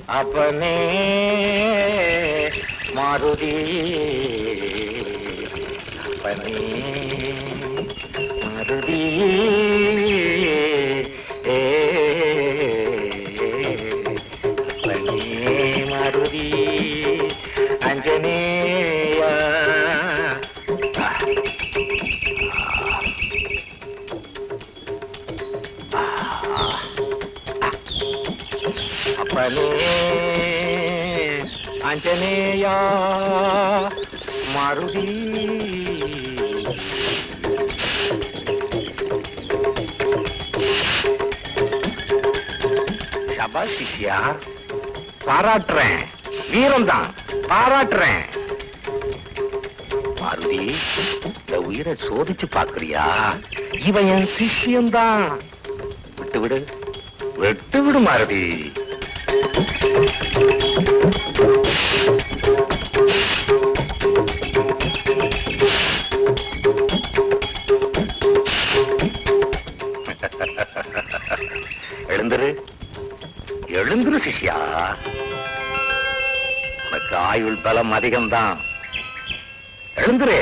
அப்பனே மாருதி அப்பனே மாருதி ஏ அப்பனே மாருதி அஞ்சனேயா அப்பனே ஆஞ்சநேயா மாருதி சபாஷ் சிஷ்யா பாராட்டுறேன் வீரம்தான் பாராட்டுறேன் மாருதி இந்த உயிரை சோதிச்சு பாக்குறியா இவன் என் சிஷ்யம்தான் விட்டு விடு விட்டு விடு மாருதி எழுந்துரு எழுந்துரு சிஷ்யா உனக்கு ஆயுள் பலம் அதிகம்தான் எழுந்துரு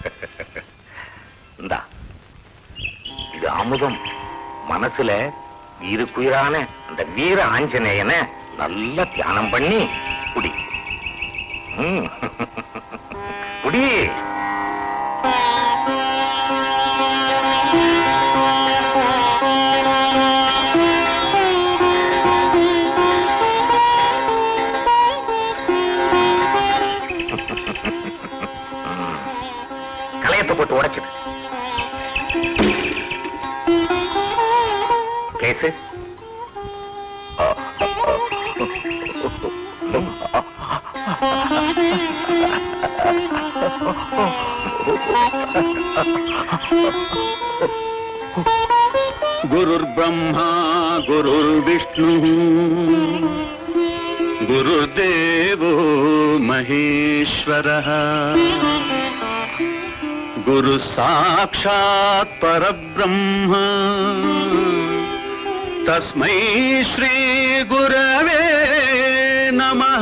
இந்தா இது அமுதம் மனசுல இருக்குயிரான அந்த வீர ஆஞ்சநேயனை நல்லா தியானம் பண்ணி குடி ம். குடி ம். களையத்தை போட்டு உடைச்சிடு கேசு गुरुर्ब्रह्मा गुरुर्विष्णुः गुरुर्देवो महेश्वरः गुरुः साक्षात् परब्रह्म तस्मै श्रीगुरवे नमः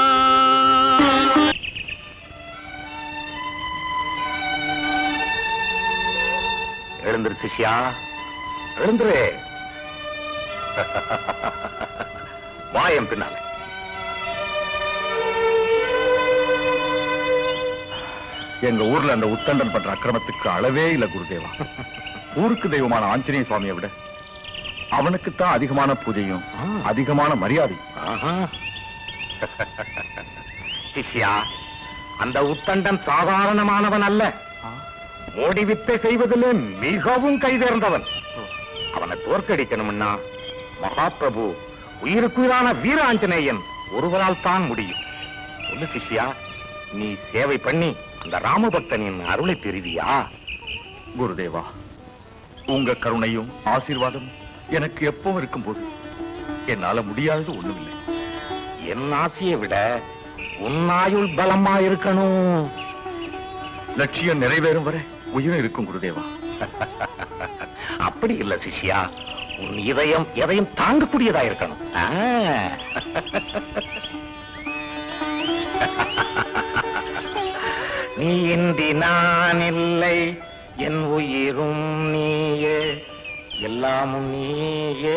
எழுந்துரு சிஷ்யா எழுந்துரு வாயம் பின்னால எங்க ஊர்ல அந்த உத்தண்டன் பண்ற அக்கிரமத்துக்கு அளவே இல்ல குருதேவா ஊருக்கு தெய்வமான ஆஞ்சநேய சுவாமியை விட அவனுக்குத்தான் அதிகமான பூஜையும் அதிகமான மரியாதை ஆஹா. சிஷ்யா அந்த உத்தண்டன் சாதாரணமானவன் அல்ல மோடி வித்தை செய்வதிலே மிகவும் கைதேர்ந்தவன் அவனை தோற்கடிக்கணும்னா மகாபிரபு உயிருக்குயிரான வீர ஆஞ்சநேயன் ஒருவரால் தான் முடியும் சொல்லு சிஷ்யா நீ சேவை பண்ணி அந்த ராமபக்தனின் அருளை பெறுவியா குருதேவா உங்க கருணையும் ஆசீர்வாதம் எனக்கு எப்பவும் இருக்கும்போது என்னால முடியாதது ஒண்ணுமில்லை என் ஆசையை விட உன்னாயுள் பலமா இருக்கணும் லட்சியம் நிறைவேறும் வரை உயிரும் இருக்கும் குருதேவா அப்படி இல்ல சிஷ்யா உன் இதயம் எதையும் தாங்கக்கூடியதா இருக்கணும் ஆ. நீ இன்றி நான் இல்லை என் உயிரும் நீயே எல்லாமும் நீயே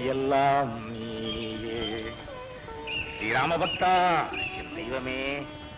எல்லாம் நீயே ஸ்ரீராம பக்தா என் தெய்வமே